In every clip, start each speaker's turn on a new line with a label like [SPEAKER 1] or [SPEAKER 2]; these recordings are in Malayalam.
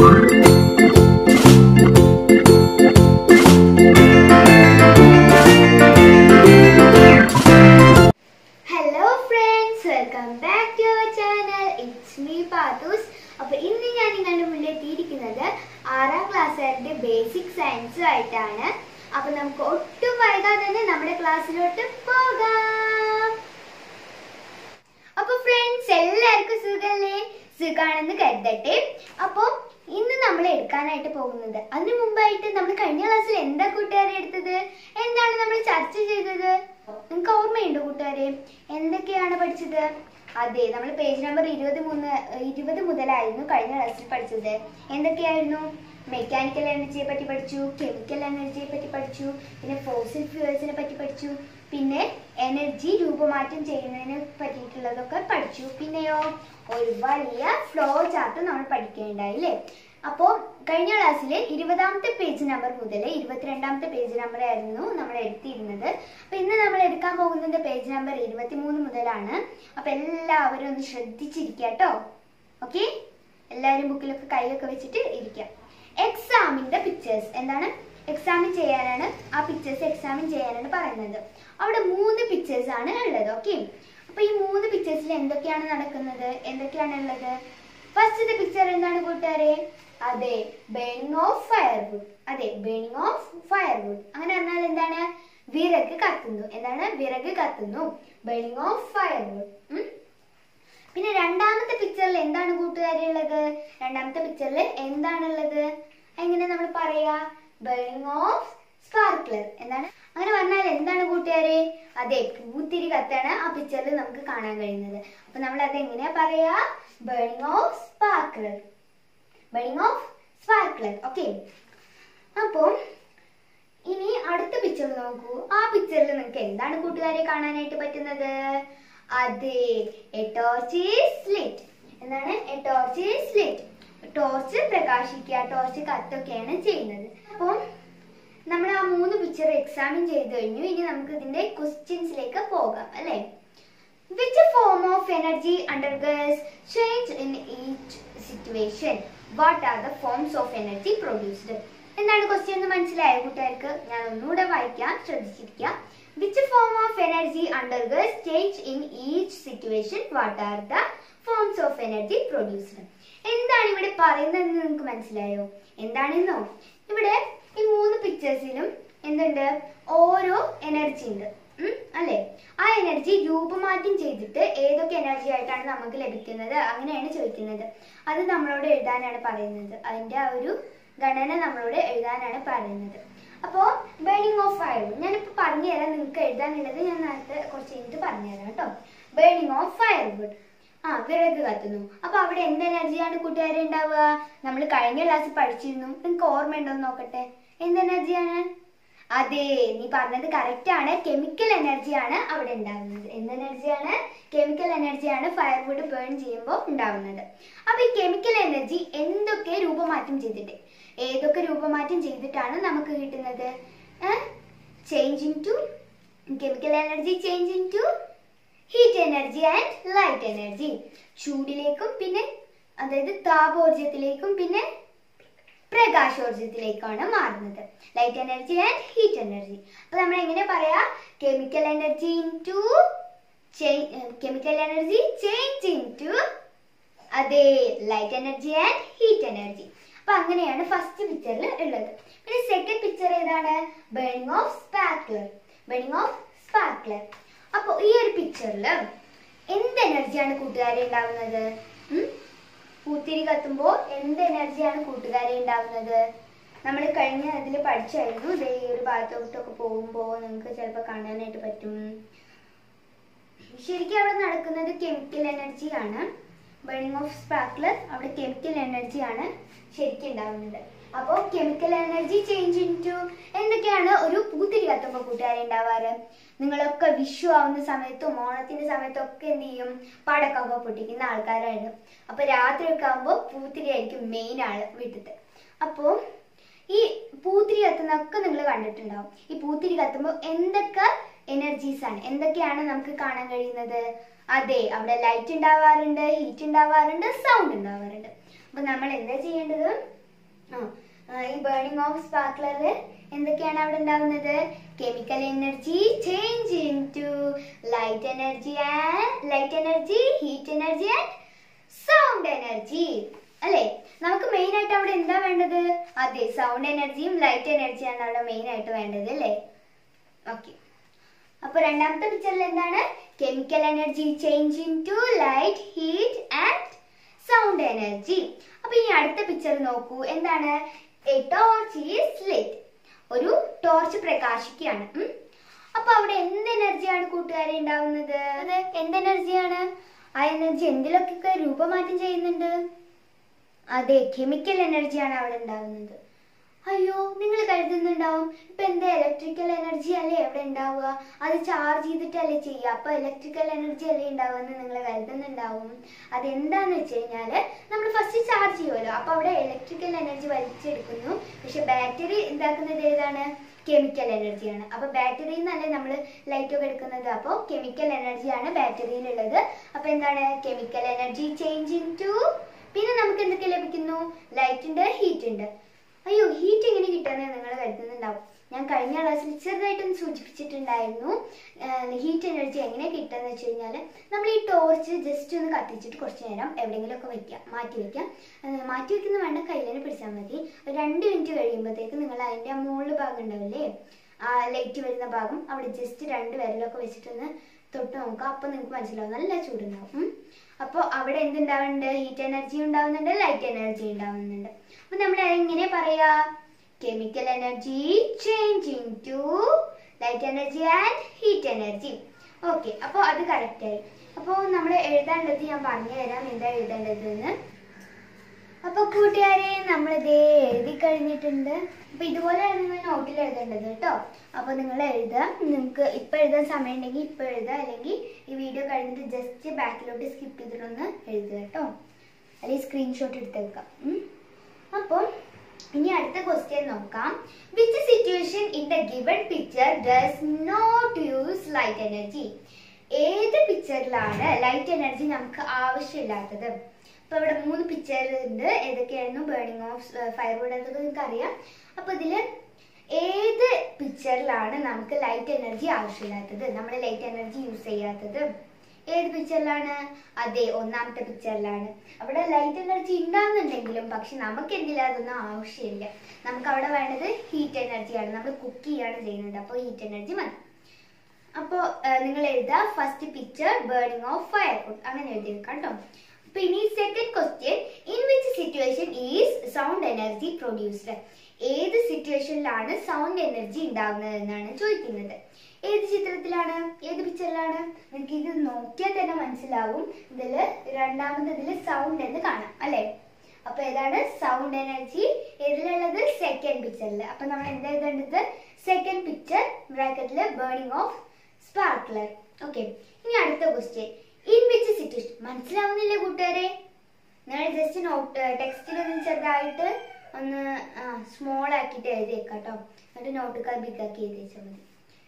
[SPEAKER 1] Hello friends welcome back to our channel it's me Pathoos അപ്പോൾ ഇന്ന് ഞാൻ നിങ്ങളുടെ മുന്നിൽ എത്തിയിരിക്കുന്നത് ആറാം ക്ലാസ്സുകാരുടെ ബേസിക് സയൻസ് ആയിട്ടാണ് അപ്പോൾ നമുക്ക് ഒട്ടും വൈകാതെ തന്നെ നമ്മുടെ ക്ലാസ്സിലോട്ട് പോകാം അപ്പോൾ ഫ്രണ്ട്സ് എല്ലാവർക്കും സുഖമല്ലേ സുഖാണെന്ന് കരുതട്ടെ അപ്പോൾ ഇന്ന് നമ്മൾ എടുക്കാനായിട്ട് പോകുന്നത് അതിനു മുമ്പായിട്ട് നമ്മൾ കഴിഞ്ഞ ക്ലാസ്സിൽ എന്താ കൂട്ടുകാരെ എടുത്തത് എന്താണ് നമ്മൾ ചർച്ച ചെയ്തത് നിങ്ങൾക്ക് ഓർമ്മയുണ്ടോ കൂട്ടുകാരെ എന്തൊക്കെയാണ് പഠിച്ചത് അതെ നമ്മൾ പേജ് നമ്പർ ഇരുപത് മൂന്ന് ഇരുപത് മുതലായിരുന്നു കഴിഞ്ഞ ക്ലാസ്സിൽ പഠിച്ചത് എന്തൊക്കെയായിരുന്നു മെക്കാനിക്കൽ എനർജിയെ പറ്റി പഠിച്ചു കെമിക്കൽ എനർജിയെ പറ്റി പഠിച്ചു പിന്നെ ഫോസിൽ ഫ്യൂവൽസിനെ പറ്റി പഠിച്ചു പിന്നെ എനർജി രൂപമാറ്റം ചെയ്യുന്നതിനെ പറ്റിയിട്ടുള്ളതൊക്കെ പഠിച്ചു പിന്നെയോ ഒരു വലിയ ഫ്ലോ ചാർട്ട് നമ്മൾ പഠിക്കേണ്ടായി അല്ലേ അപ്പോൾ കഴിഞ്ഞ ക്ലാസ്സിൽ ഇരുപതാമത്തെ പേജ് നമ്പർ മുതൽ ഇരുപത്തിരണ്ടാമത്തെ പേജ് നമ്പർ ആയിരുന്നു നമ്മൾ എടുത്തിരുന്നത് അപ്പോൾ ഇന്ന് നമ്മൾ എടുക്കാൻ പോകുന്നത് പേജ് നമ്പർ ഇരുപത്തിമൂന്ന് മുതലാണ് അപ്പോൾ എല്ലാവരും ഒന്ന് ശ്രദ്ധിച്ചിരിക്കുക കേട്ടോ ഓക്കെ എല്ലാവരും ബുക്കിലൊക്കെ കയ്യിലൊക്കെ വെച്ചിട്ട് ഇരിക്കുക എക്സാമിൻ്റെ പിക്ചേഴ്സ് എന്താണ് എക്സാമിൻ ചെയ്യാനാണ് ആ പിക്ചേഴ്സ് എക്സാമിൻ ചെയ്യാനാണ് പറയുന്നത് അവിടെ മൂന്ന് പിക്ചേഴ്സ് ആണ് ഉള്ളത് ഓക്കെ അപ്പൊ ഈ മൂന്ന് പിക്ചേഴ്സിൽ എന്തൊക്കെയാണ് നടക്കുന്നത് എന്തൊക്കെയാണ് ഉള്ളത് ഫസ്റ്റത്തെ പിക്ചർ എന്താണ് കൂട്ടുകാരെ അതെ ബേണിംഗ് ഓഫ് ഫയർവുഡ് അതെ ബേണിംഗ് ഓഫ് ഫയർവുഡ് അങ്ങനെ പറഞ്ഞാൽ എന്താണ് വിറക് കത്തുന്നു എന്താണ് വിറക് കത്തുന്നു ബേണിംഗ് ഓഫ് ഫയർവുഡ് പിന്നെ രണ്ടാമത്തെ പിക്ചറിൽ എന്താണ് കൂട്ടുകാരെ ഉള്ളത് രണ്ടാമത്തെ പിക്ചറിൽ എന്താണുള്ളത് എങ്ങനെ നമ്മൾ പറയാ ബേണിംഗ് ഓഫ് സ്പാർക്ലർ എന്താണ് അങ്ങനെ പറഞ്ഞാൽ എന്താണ് കൂട്ടുകാരെ അതെ പൂത്തിരി കത്താണ് ആ പിക്ചറിൽ നമുക്ക് കാണാൻ കഴിയുന്നത് അപ്പൊ നമ്മൾ അത് എങ്ങനെയാ പറയാ burning of sparkler burning of sparkler okay അപ്പോൾ ഇനി അടുത്ത പിക്ചർ നോക്കൂ ആ പിക്ചറിൽ നിങ്ങൾക്ക് എന്താണ് കൂട്ടുകാരെ കാണാനായിട്ട് പറ്റുന്നത് അതെ എ ടോർച്ച് ഈസ് ലിറ്റ് എന്താണ് a torch is lit torch പ്രകാശിക്കുക ടോർച്ച് കത്തൊക്കെയാണ് ചെയ്യുന്നത് അപ്പോൾ നമ്മൾ ആ മൂന്ന് പിക്ചർ എക്സാമിൻ ചെയ്ത് കഴിഞ്ഞു ഇനി നമുക്ക് ഇതിന്റെ ക്വസ്റ്റ്യൻസിലേക്ക് പോകാം അല്ലേ which form of energy undergoes change in each situation what are the forms of energy produced എന്താണ് ക്വസ്റ്റ്യൻ എന്ന് മനസ്സിലായോ കൂട്ടുകാർക്ക് ഞാൻ ഒന്നുകൂടെ വായിക്കാം ശ്രദ്ധിച്ചിരിക്കുക which form of energy undergoes change in each situation what are the forms of energy produced എന്താണ് ഇവിടെ പറയുന്നതെന്ന് നിങ്ങൾക്ക് മനസ്സിലായോ എന്താണെന്നോ ഇവിടെ ഈ മൂന്ന് പിക്ചേഴ്സിലും എന്തുണ്ട് ഓരോ എനർജി ഉണ്ട് ഉം, അല്ലേ ആ എനർജി രൂപമാറ്റം ചെയ്തിട്ട് ഏതൊക്കെ എനർജി ആയിട്ടാണ് നമുക്ക് ലഭിക്കുന്നത് അങ്ങനെയാണ് ചോദിക്കുന്നത് അത് നമ്മളോട് എഴുതാനാണ് പറയുന്നത് അതിന്റെ ആ ഒരു ഘടന നമ്മളോട് എഴുതാനാണ് പറയുന്നത് അപ്പോൾ ബേണിംഗ് ഓഫ് ഫയർ ഞാനിപ്പോൾ പറഞ്ഞു തരാം നിങ്ങൾക്ക് എഴുതാനുള്ളത് ഞാൻ നേരത്തെ കുറച്ച് കഴിഞ്ഞിട്ട് പറഞ്ഞു തരാം കേട്ടോ ബേണിംഗ് ഓഫ് ഫയർവുഡ് ആ വിറക് കത്തുന്നു അപ്പൊ അവിടെ എന്ത് എനർജിയാണ് കൂട്ടുകാരെ ഉണ്ടാവുക നമ്മൾ കഴിഞ്ഞ ക്ലാസ്സിൽ പഠിച്ചിരുന്നു നിങ്ങൾക്ക് ഓർമ്മയുണ്ടോ എന്ന് നോക്കട്ടെ എന്ത് എനർജിയാണ് അതെ നീ പറഞ്ഞത് കറക്റ്റ് ആണ് കെമിക്കൽ എനർജിയാണ് അവിടെ ഉണ്ടാവുന്നത് എന്ത് എനർജിയാണ് കെമിക്കൽ എനർജിയാണ് ഫയർവുഡ് ബേൺ ചെയ്യുമ്പോൾ ഉണ്ടാവുന്നത് അപ്പൊ ഈ കെമിക്കൽ എനർജി എന്തൊക്കെ രൂപമാറ്റം ചെയ്തിട്ട് ഏതൊക്കെ രൂപമാറ്റം ചെയ്തിട്ടാണ് നമുക്ക് കിട്ടുന്നത് change into chemical energy change into heat energy and light energy ചൂടിലേക്കും പിന്നെ അതായത് താപോർജത്തിലേക്കും പിന്നെ പ്രകാശോർജത്തിലേക്കാണ് മാറുന്നത് light energy and heat energy അപ്പൊ നമ്മൾ എങ്ങനെ പറയാ chemical energy into chemical energy change into അതെ light energy and heat energy അപ്പൊ അങ്ങനെയാണ് ഫസ്റ്റ് പിക്ചറിൽ ഉള്ളത് പിന്നെ സെക്കൻഡ് പിക്ചർ ഏതാണ് burning of sparkler burning of sparkler അപ്പോൾ ഈ ഒരു പിക്ചറിൽ എന്ത് എനർജിയാണ് കൂട്ടുകാരെ ഉണ്ടാവുന്നത് ഉം? പൂത്തിരി കത്തുമ്പോൾ എന്ത് എനർജിയാണ് കൂട്ടുകാരെ ഉണ്ടാവുന്നത് നമ്മൾ കഴിഞ്ഞ ഇതിൽ പഠിച്ചായിരുന്നു ദേ ഈ ഒരു ഭാഗത്തോട്ടൊക്കെ പോകുമ്പോൾ നിങ്ങൾക്ക് ചിലപ്പോൾ കാണാനായിട്ട് പറ്റും ശരിക്കും അവിടെ നടക്കുന്നത് കെമിക്കൽ എനർജിയാണ് ബേണിംഗ് ഓഫ് സ്പാർക്ലർ അവിടെ കെമിക്കൽ എനർജിയാണ് ശരിക്കും ഉണ്ടാവുന്നത് അപ്പോൾ chemical energy change into എന്തൊക്കെയാണ് ഒരു പൂത്തിരി കത്തുമ്പോൾ കൂട്ടുകാരെ ഉണ്ടാവാറ് നിങ്ങളൊക്കെ വിഷു ആവുന്ന സമയത്തും ഓണത്തിന്റെ സമയത്തും ഒക്കെ എന്ത് ചെയ്യും പടക്കമൊക്കെ പൊട്ടിക്കുന്ന ആൾക്കാരാണ് അപ്പൊ രാത്രി ഒക്കെ ആകുമ്പോൾ പൂത്തിരി ആയിരിക്കും മെയിൻ ആള് വീട്ടിലത്തെ അപ്പോൾ ഈ പൂത്തിരി കത്തുന്നതൊക്കെ നിങ്ങൾ കണ്ടിട്ടുണ്ടാവും ഈ പൂത്തിരി കത്തുമ്പോൾ എന്തൊക്കെ എനർജീസ് ആണ് എന്തൊക്കെയാണ് നമുക്ക് കാണാൻ കഴിയുന്നത് അതെ അവിടെ ലൈറ്റ് ഉണ്ടാവാറുണ്ട് ഹീറ്റ് ഉണ്ടാവാറുണ്ട് സൗണ്ട് ഉണ്ടാവാറുണ്ട് അപ്പൊ നമ്മൾ എന്താ ചെയ്യേണ്ടത് ആ, ആ, ഈ ബേണിംഗ് ഓഫ് സ്പാർക്ലറിൽ എന്തൊക്കെയാണ് അവിടെ ഉണ്ടാവുന്നത് chemical energy change into light energy and light energy heat energy and sound energy അല്ലേ നമുക്ക് മെയിൻ ആയിട്ട് അവിടെ എന്താ വേണ്ടത് അതെ സൗണ്ട് എനർജിയും ലൈറ്റ് എനർജിയാണ് അവിടെ മെയിൻ ആയിട്ട് വേണ്ടത് അല്ലേ ഓക്കെ അപ്പൊ രണ്ടാമത്തെ പിക്ചറിൽ എന്താണ് chemical energy change into light heat and sound energy അപ്പൊ ഇനി അടുത്ത പിക്ചർ നോക്കൂ എന്താണ് എ ടോർച്ച് ഈസ് ലിറ്റ് ഒരു ടോർച്ച് പ്രകാശിക്കുകയാണ് ഉം. അപ്പൊ അവിടെ എന്ത് എനർജിയാണ് കൂട്ടുകാരെ ഉണ്ടാവുന്നത് അത് എന്ത് എനർജിയാണ് ആ എനർജി എന്തിലൊക്കെ രൂപമാറ്റം ചെയ്യുന്നുണ്ട് അതെ കെമിക്കൽ എനർജിയാണ് അവിടെ ഉണ്ടാവുന്നത് അയ്യോ നിങ്ങൾ കരുതുന്നുണ്ടാവും ഇപ്പൊ എന്താ ഇലക്ട്രിക്കൽ എനർജി അല്ലേ എവിടെ ഉണ്ടാവുക അത് ചാർജ് ചെയ്തിട്ടല്ലേ ചെയ്യുക അപ്പൊ ഇലക്ട്രിക്കൽ എനർജി അല്ലേ ഉണ്ടാവുക എന്ന് നിങ്ങൾ കരുതുന്നുണ്ടാവും അതെന്താന്ന് വെച്ച് കഴിഞ്ഞാല് നമ്മൾ ഫസ്റ്റ് ചാർജ് ചെയ്യുമല്ലോ അപ്പൊ അവിടെ ഇലക്ട്രിക്കൽ എനർജി വലിച്ചെടുക്കുന്നു പക്ഷെ ബാറ്ററി ഉണ്ടാക്കുന്നത് ഏതാണ് കെമിക്കൽ എനർജിയാണ് അപ്പൊ ബാറ്ററിയിൽ നിന്നല്ലേ നമ്മൾ ലൈറ്റ് ഒക്കെ എടുക്കുന്നത് അപ്പോൾ കെമിക്കൽ എനർജിയാണ് ബാറ്ററിയിലുള്ളത് അപ്പൊ എന്താണ് chemical energy change into പിന്നെ നമുക്ക് എന്തൊക്കെ ലഭിക്കുന്നു ലൈറ്റ് ഉണ്ട് ഹീറ്റ് ഉണ്ട് അയ്യോ ഹീറ്റ് എങ്ങനെ കിട്ടുന്നത് നിങ്ങൾ കരുതുന്നുണ്ടാവും ഞാൻ കഴിഞ്ഞ ക്ലാസ്സിൽ ചെറുതായിട്ടൊന്ന് സൂചിപ്പിച്ചിട്ടുണ്ടായിരുന്നു ഹീറ്റ് എനർജി എങ്ങനെ കിട്ടുന്നത് വെച്ച് കഴിഞ്ഞാൽ നമ്മൾ ഈ ടോർച്ച് ജസ്റ്റ് ഒന്ന് കത്തിച്ചിട്ട് കുറച്ച് നേരം എവിടെയെങ്കിലും ഒക്കെ വെക്കാം മാറ്റി വെക്കാം ഏഹ് മാറ്റി വെക്കുന്ന വേണ്ട കയ്യിൽ തന്നെ പിടിച്ചാൽ മതി ഒരു രണ്ട് മിനിറ്റ് കഴിയുമ്പോഴത്തേക്ക് നിങ്ങൾ അതിൻ്റെ ആ മുകളിൽ ഭാഗം ഉണ്ടാവില്ലേ ആ ലൈറ്റ് വരുന്ന ഭാഗം അവിടെ ജസ്റ്റ് രണ്ട് വിരലൊക്കെ വെച്ചിട്ടൊന്ന് തൊട്ട് നോക്കുക അപ്പോൾ നിങ്ങൾക്ക് മനസ്സിലാവും നല്ല ചൂടുണ്ടാവും ഉം. അപ്പോൾ അവിടെ എന്തുണ്ടാവുന്നുണ്ട് ഹീറ്റ് എനർജി ഉണ്ടാവുന്നുണ്ട് ലൈറ്റ് എനർജി ഉണ്ടാവുന്നുണ്ട് അപ്പൊ നമ്മൾ എങ്ങനെ പറയാ chemical energy change into light energy and heat energy okay അപ്പോൾ അത് കറക്റ്റ് ആയി അപ്പോൾ നമ്മൾ എഴുതാനുള്ളത് ഞാൻ പറഞ്ഞു തരാം എന്താ എഴുതേണ്ടത് എന്ന് അപ്പൊ കൂട്ടുകാരെ നമ്മളിത് എഴുതി കഴിഞ്ഞിട്ടുണ്ട് അപ്പൊ ഇതുപോലെയാണ് നിങ്ങൾ നോട്ടിൽ എഴുതേണ്ടത് കേട്ടോ അപ്പൊ നിങ്ങൾ എഴുതുക നിങ്ങൾക്ക് ഇപ്പൊ എഴുതാൻ സമയം ഉണ്ടെങ്കിൽ ഇപ്പൊ എഴുതുക അല്ലെങ്കിൽ ഈ വീഡിയോ കഴിഞ്ഞിട്ട് ജസ്റ്റ് ബാക്കിലോട്ട് സ്കിപ്പ് ചെയ്തിട്ടൊന്ന് എഴുതുക കേട്ടോ അല്ലെങ്കിൽ സ്ക്രീൻഷോട്ട് എടുത്തേക്കാം ഉം. അപ്പം ഇനി അടുത്ത ക്വസ്റ്റ്യൻ നോക്കാം which situation in the given picture does not use light energy ഏത് പിക്ചറിലാണ് ലൈറ്റ് എനർജി നമുക്ക് ആവശ്യമില്ലാത്തത് ഇപ്പൊ ഇവിടെ മൂന്ന് പിക്ചർ ഉണ്ട് ഏതൊക്കെയായിരുന്നു ബേണിംഗ് ഓഫ് ഫയർവുഡ് എന്നൊക്കെ നിങ്ങൾക്ക് അറിയാം അപ്പൊ ഇതില് ഏത് പിക്ചറിലാണ് നമുക്ക് ലൈറ്റ് എനർജി ആവശ്യമില്ലാത്തത് നമ്മൾ ലൈറ്റ് എനർജി യൂസ് ചെയ്യാത്തത് ഏത് പിക്ചറിലാണ് അതെ ഒന്നാമത്തെ പിക്ചറിലാണ് അവിടെ ലൈറ്റ് എനർജി ഉണ്ടാകുന്നുണ്ടെങ്കിലും പക്ഷെ നമുക്ക് എന്തില്ല അതൊന്നും ആവശ്യമില്ല നമുക്ക് അവിടെ വേണ്ടത് ഹീറ്റ് എനർജിയാണ് നമ്മൾ കുക്ക് ചെയ്യാണ് ചെയ്യുന്നത് അപ്പോൾ ഹീറ്റ് എനർജി മതി അപ്പോൾ നിങ്ങൾ എഴുതുക first picture burning of firewood അങ്ങനെ എഴുതി വെക്കാം കേട്ടോ അപ്പൊ ഇനി second question in which situation is sound energy produced ഏത് സിറ്റുവേഷനിലാണ് സൗണ്ട് എനർജി ഉണ്ടാകുന്നത് എന്നാണ് ചോദിക്കുന്നത് ഏത് ചിത്രത്തിലാണ് ഏത് പിക്ചറിലാണ് നിങ്ങൾക്ക് ഇത് നോക്കിയാൽ തന്നെ മനസ്സിലാവും ഇതിൽ രണ്ടാമത് ഇതിൽ സൗണ്ട് എന്ന് കാണാം അല്ലേ അപ്പൊ ഏതാണ് സൗണ്ട് എനർജി ഏതിലുള്ളത് സെക്കൻഡ് പിക്ചറിൽ അപ്പൊ നമ്മൾ എന്താ എഴുതേണ്ടത് സെക്കൻഡ് പിക്ചർ ബ്രാക്കറ്റില് ബേണിംഗ് ഓഫ് സ്പാർക്ലർ ഓക്കെ ഇനി അടുത്ത ക്വസ്റ്റ്യൻ ഇൻ വിച്ച് സിറ്റുവേഷൻ മനസ്സിലാവുന്നില്ലേ കൂട്ടുകാരെ നിങ്ങൾ ജസ്റ്റ് നോട്ട് ടെക്സ്റ്റിൽ ഒന്ന് ചെറുതായിട്ട് ഒന്ന് സ്മോൾ ആക്കിയിട്ട് എഴുതിയേക്കാം കേട്ടോ എന്നിട്ട് നോട്ട് ബിഗ് ആക്കി എഴുതി വെച്ചാൽ മതി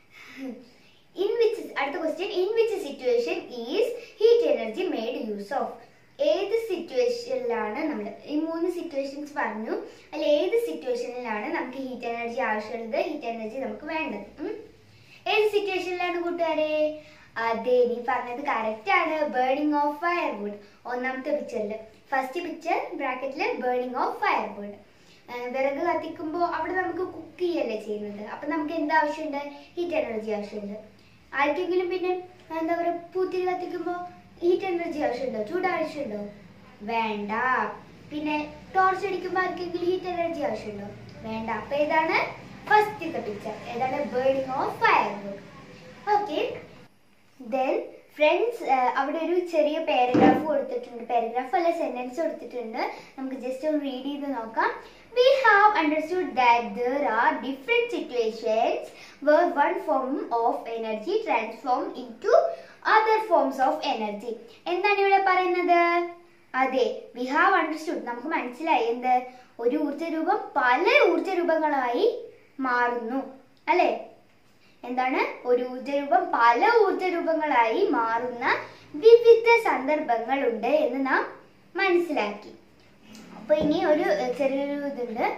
[SPEAKER 1] ഇൻ വിച്ച് അടുത്ത question in which situation is heat energy made use of ഏത് സിറ്റുവേഷനിലാണ് നമ്മൾ ഈ മൂന്ന് സിറ്റുവേഷൻസ് പറഞ്ഞു അതിൽ ഏത് സിറ്റുവേഷനിലാണ് നമുക്ക് ഹീറ്റ് എനർജി ആവശ്യമുള്ളത് ഹീറ്റ് എനർജി നമുക്ക് വേണ്ടത് ഉം? ഏത് സിറ്റുവേഷനിലാണ് കൂട്ടുകാരെ അതെ നീ പറഞ്ഞത് കറക്റ്റ് ആണ് ബേണിംഗ് ഓഫ് ഫയർവുഡ് ഒന്നാമത്തെ പിക്ചറിൽ ഫസ്റ്റ് പിക്ചർ ബ്രാക്കറ്റിൽ ബേണിംഗ് ഓഫ് ഫയർവുഡ് വിറക് കത്തിക്കുമ്പോൾ അവിടെ നമുക്ക് കുക്ക് ചെയ്യല്ലേ ചെയ്യുന്നത് അപ്പൊ നമുക്ക് എന്ത് ആവശ്യമുണ്ട് ഹീറ്റ് എനർജി ആവശ്യമുണ്ട് ആർക്കെങ്കിലും പിന്നെ എന്താ പറയുക പൂത്തിരി കത്തിക്കുമ്പോൾ ഹീറ്റ് എനർജി ആവശ്യമുണ്ടോ ചൂട് ആവശ്യമുണ്ടോ വേണ്ട പിന്നെ ടോർച്ച് അടിക്കുമ്പോൾ ആർക്കെങ്കിലും ഹീറ്റ് എനർജി ആവശ്യമുണ്ടോ വേണ്ട അപ്പൊ ഏതാണ് ഫസ്റ്റ് പിക്ചർ ഏതാണ് burning of firewood okay then friends അവിടെ ഒരു ചെറിയ പാരഗ്രാഫ് കൊടുത്തിട്ടുണ്ട് പാരഗ്രാഫ് അല്ല സെന്റൻസ് കൊടുത്തിട്ടുണ്ട് നമുക്ക് ജസ്റ്റ് ഒന്ന് റീഡ് ചെയ്ത് നോക്കാം we have understood that there are different situations where one form of energy transform into other forms of energy എന്താണ് ഇവിടെ പറയുന്നത് അതെ വി ഹാവ് അണ്ടർസ്റ്റുഡ് നമുക്ക് മനസ്സിലായി എന്ത് ഒരു ഊർജ്ജ രൂപം പല ഊർജ്ജ രൂപങ്ങളായി മാറുന്നു അല്ലേ എന്താണ് ഒരു ഊർജ്ജരൂപം പല ഊർജ്ജരൂപങ്ങളായി മാറുന്ന വിവിധ സന്ദർഭങ്ങളുണ്ട് എന്ന് നാം മനസ്സിലാക്കി അപ്പൊ ഇനി ഒരു ഏർ, ചെറിയൊരു ഇതുണ്ട്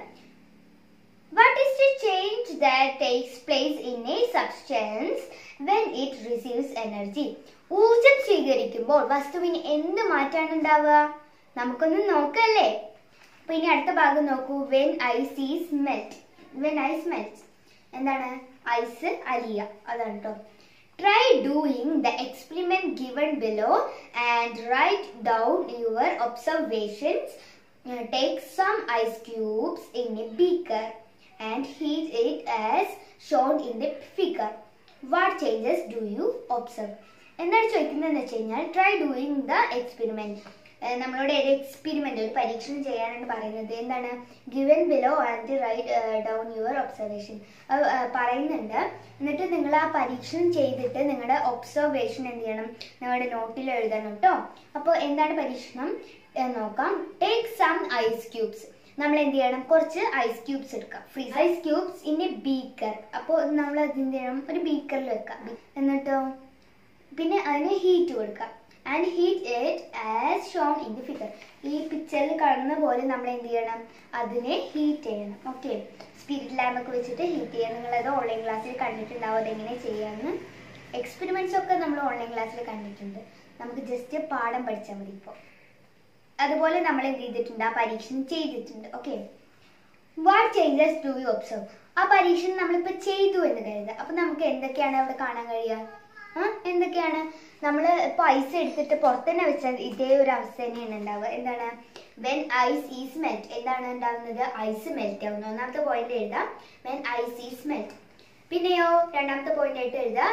[SPEAKER 1] What is the change that takes place in a substance when it receives energy? ഊർജം സ്വീകരിക്കുമ്പോൾ വസ്തുവിന് എന്ത് മാറ്റാണ് ഉണ്ടാവുക നമുക്കൊന്ന് നോക്കല്ലേ അപ്പൊ ഇനി അടുത്ത ഭാഗം നോക്കൂ when ice is melt when ice melt എന്താണ് ഐസ് അലിയ അതാണ് കേട്ടോ try doing the experiment given below and write down your observations take some ice cubes in a beaker and heat it as shown in the figure. What changes do you observe? എന്താണ് ചോദിക്കുന്നതെന്ന് വെച്ച് കഴിഞ്ഞാൽ ട്രൈ ഡൂയിങ് ദ എക്സ്പെരിമെന്റ് നമ്മളോട് ഒരു എക്സ്പെരിമെന്റ് ഒരു പരീക്ഷണം ചെയ്യാനാണ് പറയുന്നത് എന്താണ് given below and write down your observation അത് ആ, പറയുന്നുണ്ട് എന്നിട്ട് നിങ്ങൾ ആ പരീക്ഷണം ചെയ്തിട്ട് നിങ്ങളുടെ ഒബ്സർവേഷൻ എന്ത് ചെയ്യണം നിങ്ങളുടെ നോട്ടിൽ എഴുതണം കേട്ടോ അപ്പോൾ എന്താണ് പരീക്ഷണം എന്ന് നോക്കാം ടേക്ക് സം ഐസ് ക്യൂബ്സ് നമ്മൾ എന്ത് ചെയ്യണം കുറച്ച് ഐസ് ക്യൂബ്സ് എടുക്കാം freeze ice cubes in a beaker അപ്പോൾ നമ്മൾ അത് എന്ത് ചെയ്യണം ഒരു ബീക്കറിൽ വെക്കാം എന്നിട്ടോ പിന്നെ അതിന് ഹീറ്റ് കൊടുക്കാം and heat it as shown in the figure ഈ പിക്ചറിൽ കാണുന്ന പോലെ നമ്മൾ എന്ത് ചെയ്യണം അതിനെ ഹീറ്റ് ചെയ്യണം ഓക്കെ സ്പിരിറ്റ് ലാമ്പ് ഒക്കെ വെച്ചിട്ട് ഹീറ്റ് ചെയ്യാം നിങ്ങളത് ഓൺലൈൻ ക്ലാസ്സിൽ കണ്ടിട്ടുണ്ടാവും അതെങ്ങനെ ചെയ്യാമെന്ന് എക്സ്പെരിമെന്റ്സ് ഒക്കെ നമ്മൾ ഓൺലൈൻ ക്ലാസ്സിൽ കണ്ടിട്ടുണ്ട് നമുക്ക് ജസ്റ്റ് പാഠം പഠിച്ചാൽ മതി ഇപ്പോൾ അതുപോലെ നമ്മൾ എന്ത് ചെയ്തിട്ടുണ്ട് ആ പരീക്ഷണം ചെയ്തിട്ടുണ്ട് okay what changes do you observe ആ പരീക്ഷണം നമ്മളിപ്പോൾ ചെയ്തു എന്ന് കരുതുക അപ്പൊ നമുക്ക് എന്തൊക്കെയാണ് അവിടെ കാണാൻ കഴിയുക ആ എന്തൊക്കെയാണ് നമ്മൾ ഇപ്പോൾ ഐസ് എടുത്തിട്ട് പുറത്തന്നെ വെച്ചാൽ ഇതേ ഒരു അവസ്ഥ തന്നെയാണ് ഉണ്ടാവുക എന്താണ് വെൻ ഐസ് ഈസ് മെൽറ്റ് എന്താണ് ഉണ്ടാവുന്നത് ഐസ് മെൽറ്റ് ആവുന്നു ഒന്നാമത്തെ പോയിന്റ് എഴുതാം വെൻ ഐസ് ഈസ് മെൽറ്റ് പിന്നെയോ രണ്ടാമത്തെ പോയിന്റ് ആയിട്ട് എഴുതാം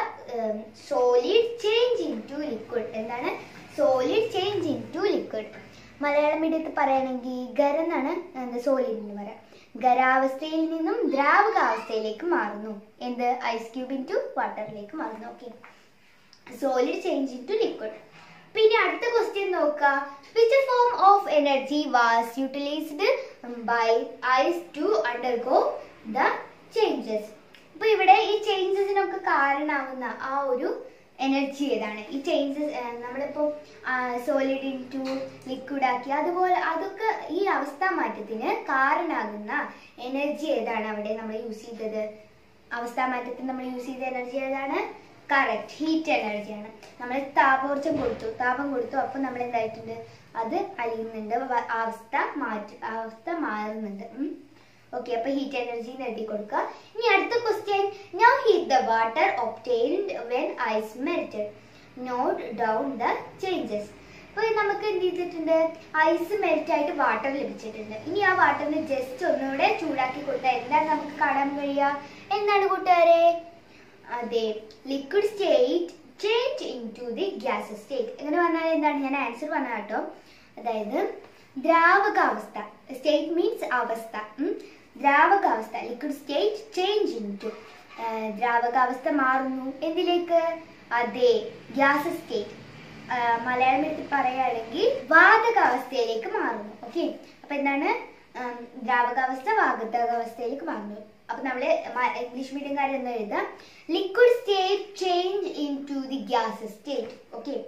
[SPEAKER 1] solid change into liquid എന്താണ് solid change into liquid Malayalam മീഡിയത്തിൽ പറയുകയാണെങ്കിൽ ഖര എന്നാണ് എന്താ സോളിഡ് എന്ന് പറയാം ഖരാവസ്ഥയിൽ നിന്നും ദ്രാവകാവസ്ഥയിലേക്ക് മാറുന്നു എന്ത് ഐസ് ക്യൂബ് ഇൻ ടു വാട്ടറിലേക്ക് മാറുന്നു okay solid change into liquid പിന്നെ അടുത്ത ക്വസ്റ്റ്യൻ നോക്കുക which form of energy was utilised by ice to undergo the changes അപ്പൊ ഇവിടെ ഈ ചേഞ്ചസിനൊക്കെ കാരണമാവുന്ന ആ ഒരു എനർജി ഏതാണ് ഈ ചേഞ്ചസ് നമ്മളിപ്പോ സോളിഡ് ഇൻ ടു ലിക്വിഡ് ആക്കി അതുപോലെ അതൊക്കെ ഈ അവസ്ഥാ മാറ്റത്തിന് കാരണമാകുന്ന എനർജി ഏതാണ് അവിടെ നമ്മൾ യൂസ് ചെയ്തത് അവസ്ഥാ മാറ്റത്തിന് നമ്മൾ യൂസ് ചെയ്ത എനർജി ഏതാണ് കറക്റ്റ് ഹീറ്റ് എനർജിയാണ് നമ്മൾ താപോർജ്ജം കൊടുത്തു താപം കൊടുത്തു അപ്പോൾ നമ്മൾ എന്തായിട്ടുണ്ട് അത് അലിയുന്നുണ്ട് വ- അവസ്ഥ മാറ്റ അവസ്ഥ മാറുന്നുണ്ട് ഓക്കെ അപ്പൊ ഹീറ്റ് എനർജി എഴുതി കൊടുക്കുക ഇനി അടുത്ത question now heat the water obtained when ice melted note down the changes അപ്പോൾ നമുക്ക് എന്ത് ചെയ്തിട്ടുണ്ട് ഐസ് മെൽറ്റ് ആയിട്ട് വാട്ടർ ലഭിച്ചിട്ടുണ്ട് ഇനി ആ വാട്ടറിന് ജസ്റ്റ് ഒന്നുകൂടെ ചൂടാക്കി കൊടുത്താൽ എന്താണ് നമുക്ക് കാണാൻ കഴിയുക എന്താണ് കൂട്ടുകാരെ അതെ liquid state change into the gas state എങ്ങനെ പറഞ്ഞാൽ എന്താണ് ഞാൻ ആൻസർ പറഞ്ഞ കേട്ടോ അതായത് ദ്രാവകാവസ്ഥ സ്റ്റേറ്റ് മീൻസ് അവസ്ഥ ഉം. ദ്രാവകാവസ്ഥ liquid state change into ദ്രാവകാവസ്ഥ മാറുന്നു എന്തിലേക്ക് അതെ ഗ്യാസ് സ്റ്റേറ്റ് മലയാളം എടുത്ത് പറയുകയാണെങ്കിൽ വാതകാവസ്ഥയിലേക്ക് മാറുന്നു ഓക്കെ അപ്പൊ എന്താണ് ഉം, ദ്രാവകാവസ്ഥ വാതകാവസ്ഥയിലേക്ക് മാറുന്നു അപ്പൊ നമ്മള് മ- ഇംഗ്ലീഷ് മീഡിയംകാർ എന്ന് എഴുതാം liquid state change into the gas state okay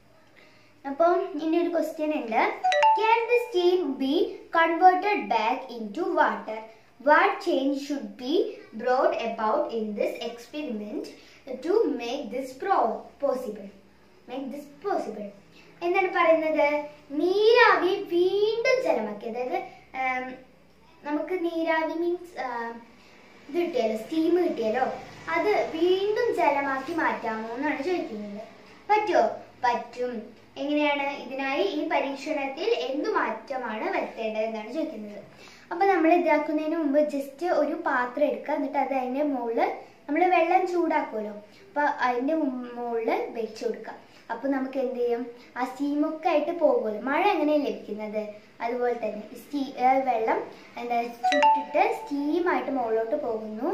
[SPEAKER 1] അപ്പം ഇനി ഒരു ക്വസ്റ്റ്യൻ ഉണ്ട് can the steam be converted back into water what change should be brought about in this experiment to make this possible make this possible എന്താണ് പറയുന്നത് നീരാവി വീണ്ടും ജലമാക്കി അതായത് ആം, നമുക്ക് നീരാവി മീൻസ് ഇത് കിട്ടിയാലോ സ്റ്റീം കിട്ടിയാലോ അത് വീണ്ടും ജലമാക്കി മാറ്റാമോ എന്നാണ് ചോദിക്കുന്നത് പറ്റുമോ പറ്റും എങ്ങനെയാണ് ഇതിനായി ഈ പരീക്ഷണത്തിൽ എന്തു മാറ്റമാണ് വരുത്തേണ്ടത് എന്നാണ് ചോദിക്കുന്നത് അപ്പൊ നമ്മൾ ഇതാക്കുന്നതിന് മുമ്പ് ജസ്റ്റ് ഒരു പാത്രം എടുക്കുക എന്നിട്ട് അത് അതിന്റെ മുകളിൽ നമ്മൾ വെള്ളം ചൂടാക്കുമല്ലോ അപ്പൊ അതിന്റെ മുകളിൽ വെച്ച് കൊടുക്കുക അപ്പൊ നമുക്ക് എന്ത് ചെയ്യും ആ സ്റ്റീമൊക്കെ ആയിട്ട് പോകുമല്ലോ മഴ എങ്ങനെയാണ് ലഭിക്കുന്നത് അതുപോലെ തന്നെ സ്റ്റീ ആ വെള്ളം എന്താ ചുട്ടിട്ട് സ്റ്റീമായിട്ട് മുകളിലോട്ട് പോകുന്നു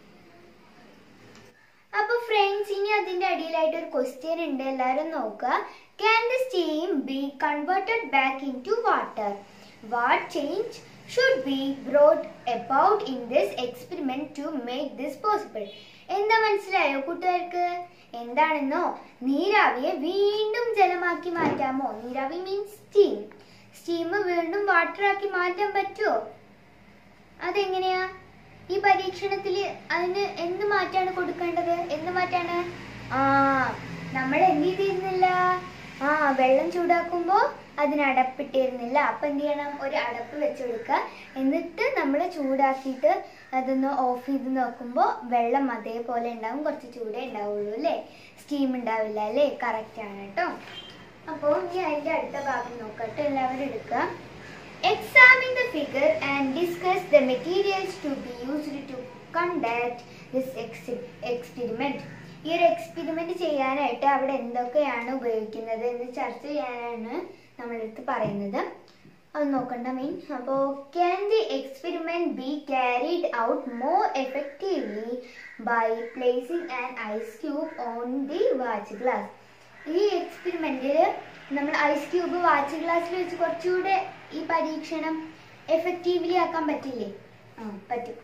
[SPEAKER 1] അപ്പൊ ഫ്രണ്ട്സ് ഇനി അതിന്റെ അടിയിലായിട്ട് ഒരു ക്വസ്റ്റ്യൻ ഉണ്ട് എല്ലാവരും നോക്കുക can the steam be converted back into water what change should be brought about in this experiment to make this possible എന്താ മനസ്സിലായോ കൂട്ടുകാർക്ക് എന്താണെന്നോ നീരാവിയെ വീണ്ടും ജലമാക്കി മാറ്റാമോ നീരാവി മീൻസ് സ്റ്റീം സ്റ്റീം വീണ്ടും വാട്ടർ ആക്കി മാറ്റാൻ പറ്റുമോ അതെങ്ങനെയാ ഈ പരീക്ഷണത്തിൽ അതിന് എന്ത് മാറ്റാണ് കൊടുക്കേണ്ടത് എന്ത് മാറ്റാണ് ആ നമ്മൾ എന്ത് ചെയ്തിരുന്നില്ല ആ വെള്ളം ചൂടാക്കുമ്പോൾ അതിന് അടപ്പിട്ടിരുന്നില്ല അപ്പം എന്ത് ചെയ്യണം ഒരു അടപ്പ് വെച്ച് കൊടുക്കുക എന്നിട്ട് നമ്മൾ ചൂടാക്കിയിട്ട് അതൊന്ന് ഓഫ് ചെയ്ത് നോക്കുമ്പോൾ വെള്ളം അതേപോലെ ഉണ്ടാവും കുറച്ച് ചൂടേ ഉണ്ടാവുള്ളൂ അല്ലേ സ്റ്റീം ഉണ്ടാവില്ല അല്ലേ കറക്റ്റ് ആണ് കേട്ടോ അപ്പോൾ ഇനി അതിൻ്റെ അടുത്ത ഭാഗം നോക്കട്ടെ എല്ലാവരും എടുക്കുക Examine the figure and discuss the materials to be used to conduct this ex- experiment. ഈ ഒരു എക്സ്പെരിമെന്റ് ചെയ്യാനായിട്ട് അവിടെ എന്തൊക്കെയാണ് ഉപയോഗിക്കുന്നത് എന്ന് ചർച്ച ചെയ്യാനാണ് നമ്മളടുത്ത് പറയുന്നത് അത് നോക്കണ്ട മീൻ അപ്പോൾ can the experiment be carried out more effectively by placing an ice cube on the watch glass ഈ എക്സ്പെരിമെന്റിൽ നമ്മൾ ഐസ് ക്യൂബ് വാച്ച് ഗ്ലാസ്സിൽ വെച്ച് കുറച്ചുകൂടെ ഈ പരീക്ഷണം എഫക്റ്റീവ്ലി ആക്കാൻ പറ്റില്ലേ ആ പറ്റും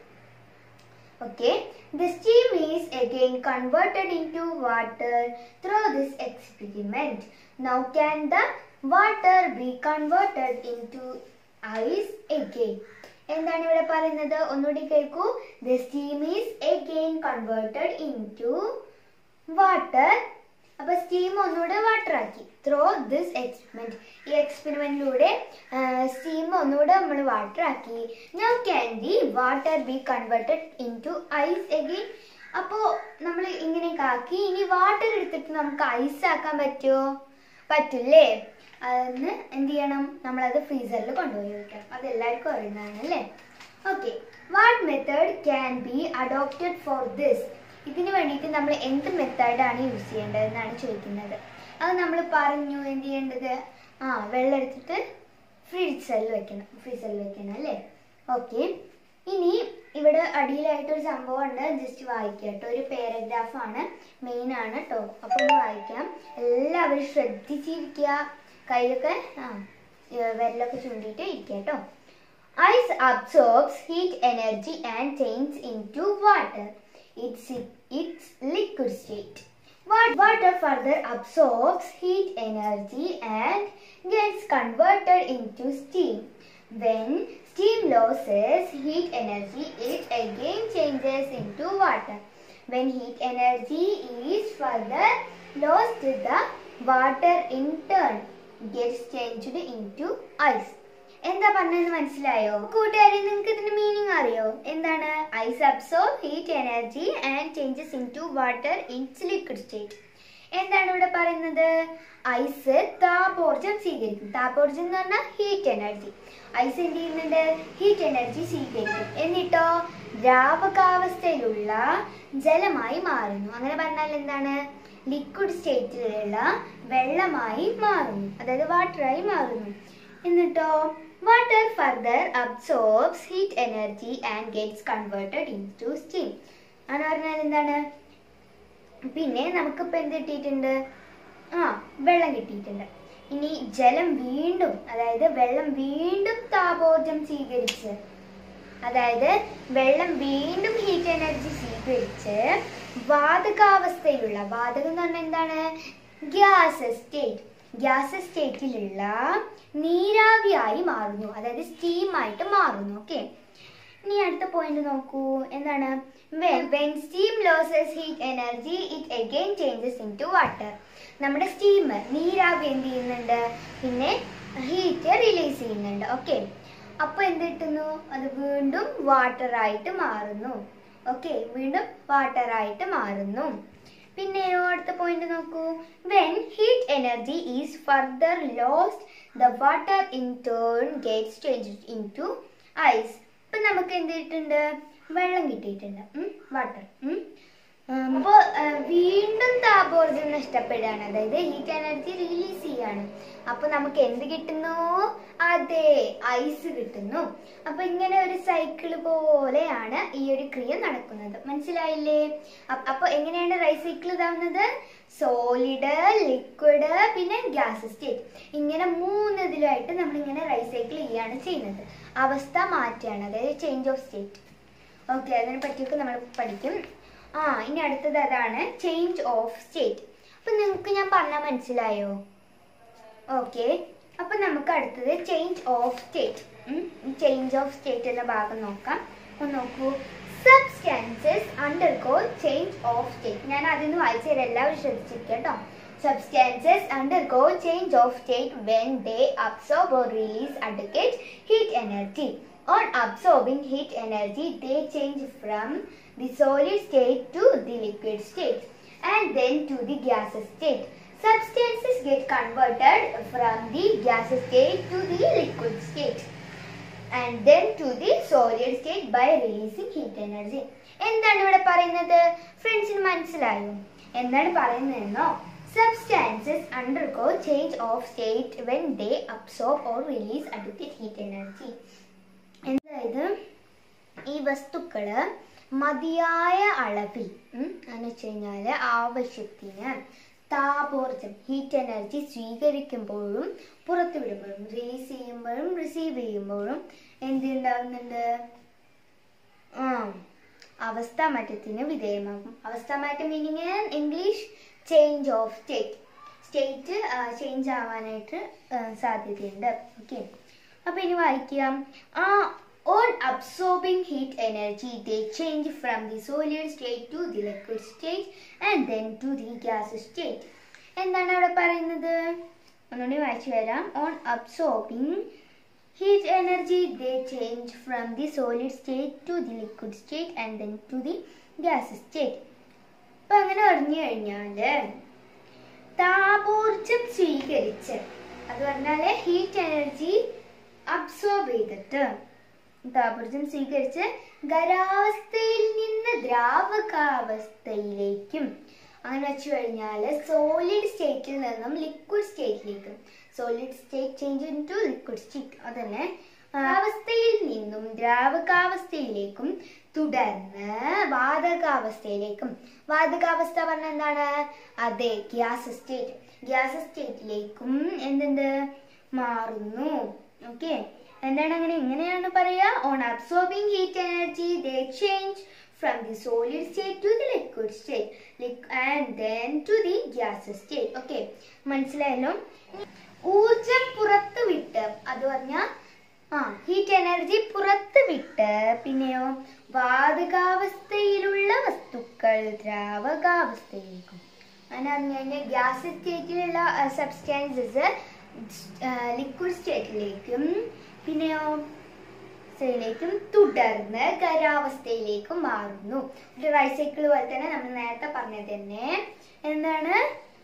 [SPEAKER 1] Okay, the steam is again converted into water through this experiment. Now, can the water be converted into ice again? എന്താണ് ഇവിടെ പറയുന്നത് ഒന്നുകൂടി കേൾക്കൂ the steam is again converted into water അപ്പൊ സ്റ്റീം ഒന്നുകൂടെ വാട്ടർ ആക്കി ത്രോ ദിസ് എക്സ്പെരിമെന്റ് ഈ എക്സ്പെരിമെന്റിലൂടെ സ്റ്റീം ഒന്നുകൂടെ നമ്മൾ വാട്ടർ ആക്കി now can the water be converted into ice again അപ്പോൾ നമ്മൾ ഇങ്ങനെയൊക്കെ ആക്കി ഇനി വാട്ടർ എടുത്തിട്ട് നമുക്ക് ഐസ് ആക്കാൻ പറ്റുമോ പറ്റില്ലേ അതിന് എന്ത് ചെയ്യണം നമ്മളത് ഫ്രീസറിൽ കൊണ്ടുപോയി വെക്കണം അത് എല്ലാവർക്കും അറിയുന്നതാണ് അല്ലേ okay what method can be adopted for this ഇതിന് വേണ്ടിയിട്ട് നമ്മൾ എന്ത് മെത്തേഡാണ് യൂസ് ചെയ്യേണ്ടത് എന്നാണ് ചോദിക്കുന്നത് അത് നമ്മൾ പറഞ്ഞു എന്ത് ചെയ്യേണ്ടത് ആ വെള്ളം എടുത്തിട്ട് ഫ്രീസറിൽ വെക്കണം ഫ്രീസറിൽ വെക്കണം അല്ലേ ഓക്കെ ഇനി ഇവിടെ അടിയിലായിട്ടൊരു സംഭവം ഉണ്ട് ജസ്റ്റ് വായിക്കാം കേട്ടോ ഒരു പാരഗ്രാഫാണ് മെയിൻ ആണ് കേട്ടോ അപ്പോൾ ഒന്ന് വായിക്കാം എല്ലാവരും ശ്രദ്ധിച്ചിരിക്കുക കയ്യിലൊക്കെ ആ ഏ, വിരലൊക്കെ ചൂണ്ടിയിട്ട് ഇരിക്കുക കേട്ടോ Ice absorbs heat energy and changes into water. It's its liquid state. Wa- Water further absorbs heat energy and gets converted into steam. When steam loses heat energy, it again changes into water. When heat energy is further lost, the water in turn gets changed into ice. എന്താ പറഞ്ഞതെന്ന് മനസ്സിലായോ കൂട്ടുകാരെ നിങ്ങൾക്ക് ഇതിന്റെ മീനിങ് അറിയോ എന്താണ് ice absorb heat energy and changes into water in its liquid state എന്താണ് ഇവിടെ പറയുന്നത് ഐസ് താപോർജം സ്വീകരിക്കും താപോർജം എന്ന് പറഞ്ഞാൽ ഹീറ്റ് എനർജി ഐസ് എന്ത് ചെയ്യുന്നുണ്ട് ഹീറ്റ് എനർജി സ്വീകരിക്കും എന്നിട്ടോ ദ്രാവകാവസ്ഥയിലുള്ള ജലമായി മാറുന്നു അങ്ങനെ പറഞ്ഞാൽ എന്താണ് ലിക്വിഡ് സ്റ്റേറ്റിലുള്ള വെള്ളമായി മാറുന്നു അതായത് വാട്ടറായി മാറുന്നു എന്നിട്ടോ water further absorbs heat energy and gets converted into steam അങ്ങനെ പറഞ്ഞാൽ എന്താണ് പിന്നെ നമുക്കിപ്പോൾ എന്ത് കിട്ടിയിട്ടുണ്ട് ആ വെള്ളം കിട്ടിയിട്ടുണ്ട് ഇനി ജലം വീണ്ടും അതായത് വെള്ളം വീണ്ടും താപോർജം സ്വീകരിച്ച് അതായത് വെള്ളം വീണ്ടും ഹീറ്റ് എനർജി സ്വീകരിച്ച് വാതകാവസ്ഥയിലുള്ള വാതകം എന്ന് പറഞ്ഞാൽ എന്താണ് ഗ്യാസ് സ്റ്റേറ്റ് ഗ്യാസ് സ്റ്റേറ്റിലുള്ള നീരാവിയായി മാറുന്നു അതായത് സ്റ്റീമായിട്ട് മാറുന്നു ഓക്കെ ഇനി അടുത്ത പോയിന്റ് നോക്കൂ എന്താണ് when steam loses heat energy it again changes into water നമ്മുടെ സ്റ്റീം നീരാവി എന്ത് ചെയ്യുന്നുണ്ട് പിന്നെ ഹീറ്റ് റിലീസ് ചെയ്യുന്നുണ്ട് ഓക്കെ അപ്പോൾ എന്ത് കിട്ടുന്നു അത് വീണ്ടും വാട്ടർ ആയിട്ട് മാറുന്നു ഓക്കെ വീണ്ടും വാട്ടർ ആയിട്ട് മാറുന്നു പിന്നെയോ അടുത്ത പോയിന്റ് നോക്കൂ when heat energy is further lost the water in turn gets change into ice ഇപ്പം നമുക്ക് എന്ത് കിട്ടിയിട്ടുണ്ട് വെള്ളം കിട്ടിയിട്ടുണ്ട് വാട്ടർ അപ്പോൾ വീണ്ടും താപോർജ്ജം നഷ്ടപ്പെടുകയാണ് അതായത് ഹീറ്റ് എനർജി റിലീസ് ചെയ്യാണ് അപ്പോൾ നമുക്ക് എന്ത് കിട്ടുന്നു അതെ ഐസ് കിട്ടുന്നു അപ്പോൾ ഇങ്ങനെ ഒരു സൈക്കിൾ പോലെയാണ് ഈ ഒരു ക്രിയ നടക്കുന്നത് മനസ്സിലായില്ലേ അപ്പോൾ എങ്ങനെയാണ് റൈസ് സൈക്കിൾ ഇതാവുന്നത് സോളിഡ് ലിക്വിഡ് പിന്നെ ഗ്യാസ് സ്റ്റേറ്റ് ഇങ്ങനെ മൂന്ന് ഇതിലായിട്ട് നമ്മൾ ഇങ്ങനെ റൈസ് സൈക്കിൾ ചെയ്യാണ് ചെയ്യുന്നത് അവസ്ഥ മാറ്റുകയാണ് അതായത് ചേഞ്ച് ഓഫ് സ്റ്റേറ്റ് ഓക്കെ അതിനെ പറ്റിയൊക്കെ നമ്മൾ പഠിക്കും ആ ഇനി അടുത്തത് അതാണ് ചേഞ്ച് ഓഫ് സ്റ്റേറ്റ് അപ്പം നിങ്ങൾക്ക് ഞാൻ പറഞ്ഞാൽ മനസ്സിലായോ ഓക്കെ അപ്പൊ നമുക്ക് അടുത്തത് change of state change of state എന്ന ഭാഗം നോക്കാം ഒന്ന് നോക്കൂ substances undergo change of state ഞാൻ അതിന് വായിച്ചു തരാം എല്ലാവരും ശ്രദ്ധിച്ചിരിക്കുക കേട്ടോ substances undergo change of state when they absorb or release adequate heat energy on absorbing heat energy they change from the solid state to the liquid state and then to the gaseous state. Substances get converted from the gaseous state to the liquid state and then to the solid state by releasing heat energy. എന്താണ് ഇവിടെ പറയുന്നത് ഫ്രണ്ട്സിന് മനസ്സിലായോ എന്താണ് പറയുന്നതെന്നോ substances undergo change of state when they absorb or release adequate heat energy അതായത് ഈ വസ്തുക്കള് മതിയായ അളവിൽ ഉം, എന്ന് വെച്ച് കഴിഞ്ഞാൽ ആവശ്യത്തിന് താപോർജം ഹീറ്റ് എനർജി സ്വീകരിക്കുമ്പോഴും പുറത്തുവിടുമ്പോഴും റിലീസ് ചെയ്യുമ്പോഴും റിസീവ് ചെയ്യുമ്പോഴും എന്ത് ഉണ്ടാകുന്നുണ്ട് ആ അവസ്ഥാ മാറ്റത്തിന് വിധേയമാകും അവസ്ഥാ മാറ്റം meaning English change of state state change ആവാനായിട്ട് ആ, സാധ്യതയുണ്ട് ഓക്കെ അപ്പൊ ഇനി വായിക്കാം ആ on absorbing heat energy they change from the solid state to the liquid state and then to the gas state എന്താണ് അവിടെ പറയുന്നത് ഒന്നുകൂടി വായിച്ചു വരാം on absorbing Heat energy they change from the solid state to the liquid state and then to the gas state. അപ്പൊ അങ്ങനെ പറഞ്ഞു കഴിഞ്ഞാല് താപോർജം സ്വീകരിച്ച് അത് പറഞ്ഞാല് ഹീറ്റ് എനർജി അബ്സോർബ് ചെയ്തിട്ട് താപോർജം സ്വീകരിച്ച് ഖരാവസ്ഥയിൽ നിന്ന് ദ്രാവകാവസ്ഥയിലേക്കും അങ്ങനെ വെച്ച് കഴിഞ്ഞാൽ സോളിഡ് സ്റ്റേറ്റിൽ നിന്നും ലിക്വിഡ് സ്റ്റേറ്റിലേക്കും solid state change into liquid state അതന്നെ അവസ്ഥയിൽ നിന്നും ദ്രാവകാവസ്ഥയിലേക്കും തുടർന്ന് വാതകാവസ്ഥയിലേക്കും വാതകാവസ്ഥ പറഞ്ഞ എന്താണ് അതെ ഗ്യാസ് സ്റ്റേറ്റ് ഗ്യാസ് സ്റ്റേറ്റിലേക്കും എന്തുണ്ട് മാറുന്നു ഓക്കെ എന്താണ് അങ്ങനെ എങ്ങനെയാണ് പറയാ on absorbing heat energy they change from the solid state to the liquid state and then to the gas state okay മനസ്സിലായല്ലോ ഊർജം പുറത്ത് വിട്ട് അത് പറഞ്ഞാൽ ആ ഹീറ്റ് എനർജി പുറത്ത് വിട്ട് പിന്നെയോ വാതകാവസ്ഥയിലുള്ള വസ്തുക്കൾ ദ്രാവകാവസ്ഥയിലേക്കും അങ്ങനെ പറഞ്ഞു കഴിഞ്ഞാൽ ഗ്യാസ് സ്റ്റേറ്റിലുള്ള സബ്സ്റ്റാൻസസ് ലിക്വിഡ് സ്റ്റേറ്റിലേക്കും പിന്നെയോ സ്റ്റേറ്റിലേക്കും തുടർന്ന് ഖരാവസ്ഥയിലേക്കും മാറുന്നു ഒരു റൈസ് സൈക്കിൾ പോലെ തന്നെ നമ്മൾ നേരത്തെ പറഞ്ഞത് തന്നെ എന്താണ്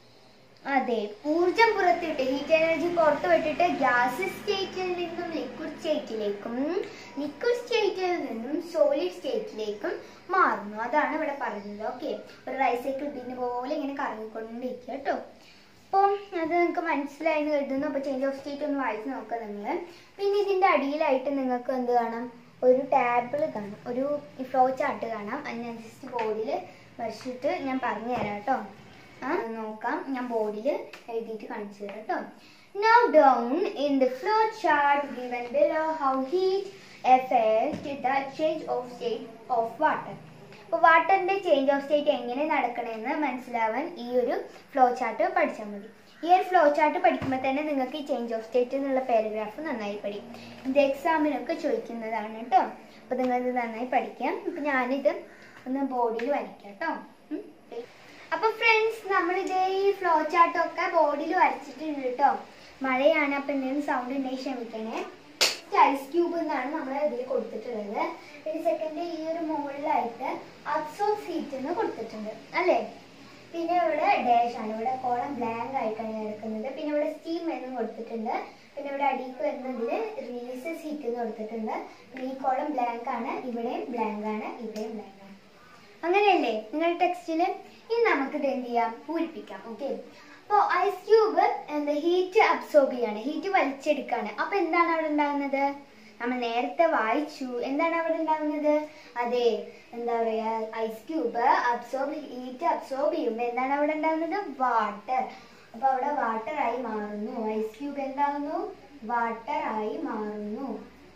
[SPEAKER 1] അതെ ഊർജം പുറത്തിട്ട് ഹീറ്റ് എനർജി പുറത്ത് വിട്ടിട്ട് ഗ്യാസ് സ്റ്റേറ്റിൽ നിന്നും ലിക്വിഡ് സ്റ്റേറ്റിലേക്കും ലിക്വിഡ് സ്റ്റേറ്റിൽ നിന്നും സോളിഡ് സ്റ്റേറ്റിലേക്കും മാറുന്നു അതാണ് ഇവിടെ പറയുന്നത് ഓക്കെ ഒരു റൈസ് സൈക്കിൾ പിന്നെ പോലെ ഇങ്ങനെ കറങ്ങിക്കൊണ്ടിരിക്കുക കേട്ടോ അപ്പം അത് നിങ്ങൾക്ക് മനസ്സിലായി എന്ന് കരുതുന്നു അപ്പോൾ ചേഞ്ച് ഓഫ് സ്റ്റേറ്റ് ഒന്ന് വായിച്ച് നോക്കാം നിങ്ങൾ പിന്നെ ഇതിൻ്റെ അടിയിലായിട്ട് നിങ്ങൾക്ക് എന്ത് കാണാം ഒരു ടാബിൾ കാണാം ഒരു ഫ്ലോ ചാർട്ട് കാണാം അതിനനുസരിച്ച് ബോർഡിൽ വരച്ചിട്ട് ഞാൻ പറഞ്ഞു തരാം കേട്ടോ ആ നോക്കാം ഞാൻ ബോർഡിൽ എഴുതിയിട്ട് കാണിച്ചു തരാം കേട്ടോ Now down in the flow chart given below how heat affect the change of state of water. അപ്പോൾ വാട്ടറിന്റെ ചേഞ്ച് ഓഫ് സ്റ്റേറ്റ് എങ്ങനെ നടക്കണമെന്ന് മനസ്സിലാവാൻ ഈ ഒരു ഫ്ലോ ചാർട്ട് പഠിച്ചാൽ മതി ഈ ഒരു ഫ്ലോ ചാർട്ട് പഠിക്കുമ്പോൾ തന്നെ നിങ്ങൾക്ക് ഈ ചേഞ്ച് ഓഫ് സ്റ്റേറ്റ് എന്നുള്ള പാരഗ്രാഫ് നന്നായി പഠിക്കും ഇത് എക്സാമിനൊക്കെ ചോദിക്കുന്നതാണ് കേട്ടോ അപ്പോൾ നിങ്ങളിത് നന്നായി പഠിക്കാം അപ്പം ഞാനിത് ഒന്ന് ബോർഡിൽ വരയ്ക്കാം കേട്ടോ ഉം. അപ്പൊ ഫ്രണ്ട്സ് നമ്മൾ ഇതേ ഈ ഫ്ലോ ചാർട്ടൊക്കെ ബോർഡിൽ വരച്ചിട്ടുണ്ട് കേട്ടോ മഴയാണ് അപ്പൊ എന്തെങ്കിലും സൗണ്ട് ഉണ്ടെങ്കിൽ ക്ഷമിക്കണേ ഐസ് ക്യൂബ് എന്നാണ് നമ്മൾ ഇതിൽ കൊടുത്തിട്ടുള്ളത് പിന്നെ സെക്കൻഡ് ഈ ഒരു മുകളിലായിട്ട് അബ്സോർബ് സീറ്റ് എന്ന് കൊടുത്തിട്ടുണ്ട് അല്ലേ പിന്നെ ഇവിടെ ഡാഷ് ആണ് ഇവിടെ കോളം ബ്ലാങ്ക് ആയിട്ടാണ് കിടക്കുന്നത് പിന്നെ ഇവിടെ സ്റ്റീം എന്നും കൊടുത്തിട്ടുണ്ട് പിന്നെ ഇവിടെ അടിക്ക് വരുന്നതിൽ റിലീസ് സീറ്റ് എന്ന് കൊടുത്തിട്ടുണ്ട് പിന്നെ ഈ കോളം ബ്ലാങ്ക് ആണ് ഇവിടെയും ബ്ലാങ്ക് ആണ് ഇവിടെയും ബ്ലാങ്ക് ആണ് അങ്ങനെയല്ലേ നിങ്ങളുടെ ടെക്സ്റ്റിൽ ഇനി നമുക്ക് ഇത് എന്ത് ചെയ്യാം പൂരിപ്പിക്കാം ഓക്കെ അപ്പോൾ ഐസ് ക്യൂബ് എന്താ ഹീറ്റ് അബ്സോർബ് ചെയ്യാണ് ഹീറ്റ് വലിച്ചെടുക്കാണ് അപ്പൊ എന്താണ് അവിടെ ഉണ്ടാകുന്നത് നമ്മൾ നേരത്തെ വായിച്ചു എന്താണ് അവിടെ ഉണ്ടാകുന്നത് അതെ എന്താ പറയാ ice cube absorb heat absorb ചെയ്യുമ്പോൾ എന്താണ് അവിടെ ഉണ്ടാകുന്നത് വാട്ടർ അപ്പൊ അവിടെ വാട്ടർ ആയി മാറുന്നു ഐസ് ക്യൂബ് എന്താകുന്നു വാട്ടർ ആയി മാറുന്നു